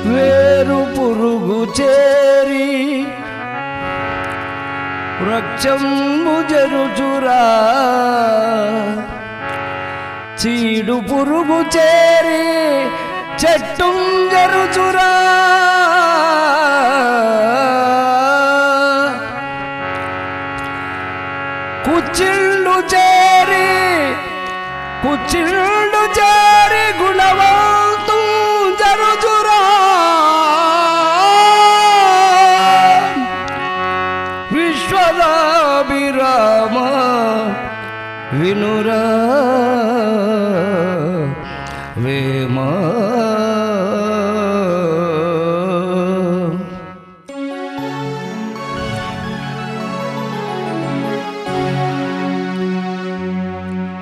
వేరు పురుగు చేరి వృక్షంబు జరుచురా చీడు పురుగు చేరి చెట్టు జరుచురా కుచ్చిళ్ళు చేరి కుచ్చిళ్ళు చేరి గుణవంతు జరుచురా విశ్వదాభిరామ వినురా వేమా